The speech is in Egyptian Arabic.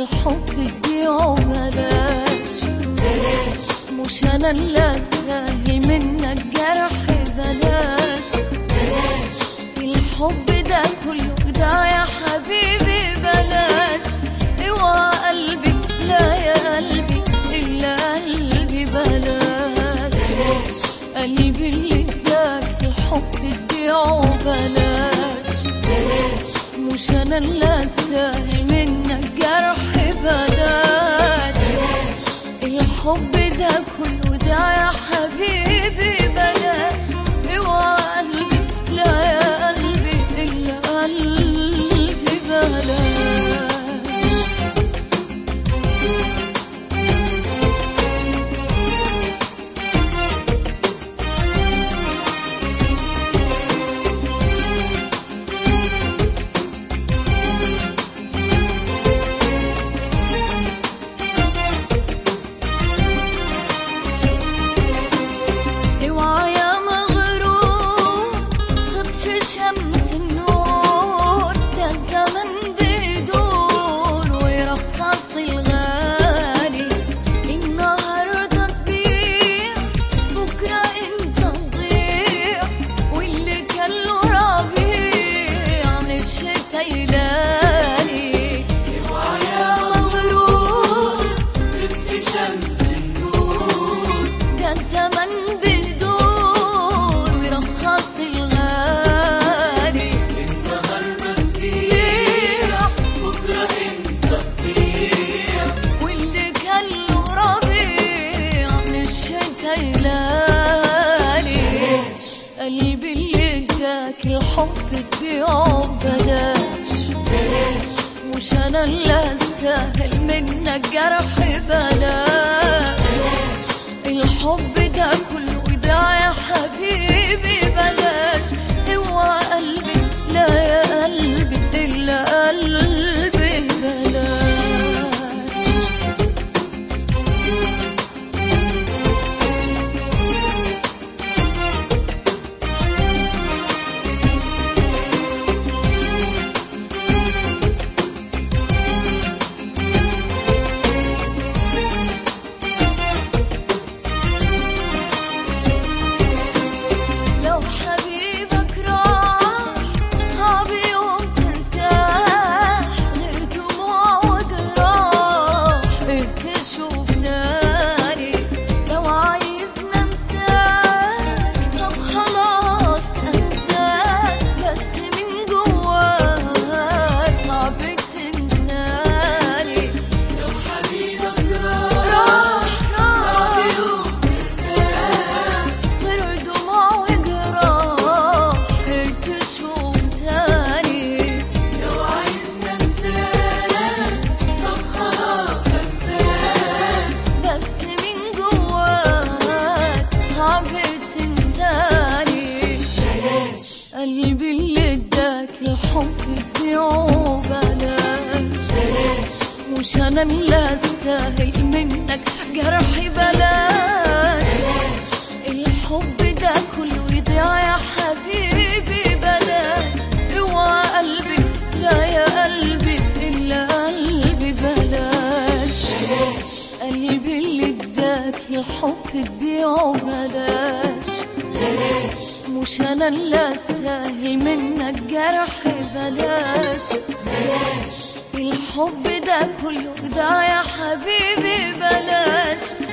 الحب تبيعه بلاش مش انا اللي استاهل منك جرح بلاش الحب ده كله ده يا حبيبي بلاش اوعى قلبي لا يا قلبي الا قلبي بلاش قلبي اللي اداك الحب تبيعه بلاش مش انا اللي استاهل منك جرح بلاش الحب ده كله ده يا حبيبي بلاش اوعى قلبي لا يا قلبي الا قلبي بلاش اوعى يا مغرور تطفي شمس النور ده الزمن بيدور ويرخص الغالي النهارده تبيع بكره انت تضيع واللي كان له ربيع من الشتا يلاقي اوعى يا مغرور تطفي شمس النور ده الزمن بيدور ويرخص الغالي النهارده تبيع بكره انت تضيع واللي كان له ربيع من الشتا يلالي قلبي اللي اداك الحب تبيعه ببلاش مش انا اللي استاهل منك جرح بلاش الحب ده كله ده يا حبيبي بلاش اوعى قلبي لا يا قلبي الا قلبي بلاش لو حبيبك راح صعب يوم ترتاح غير دموع وجراح تشوف تاني لو عايزنا انساك طب خلاص انساك بس من جواك صعب تنساني لو حبيبك راح راح صعب راح يوم غير دموع وجراح تشوف تاني لو عايزنا ننساك طب خلاص انساك بس من جواك صعب تنساني بلاش قلبي اللي اداك الحب تبيعه بلاش بلاش مش انا اللي استاهل منك جرحي بلاش الحب ده كله يضيع يا حبيبي بلاش اوعى قلبي لا يا قلبي الا قلبي بلاش قلبي اللي اداك الحب تبيعه بلاش بلاش مش انا اللي استاهل منك جرح بلاش بلاش الحب ده كله ده يا حبيبي بلاش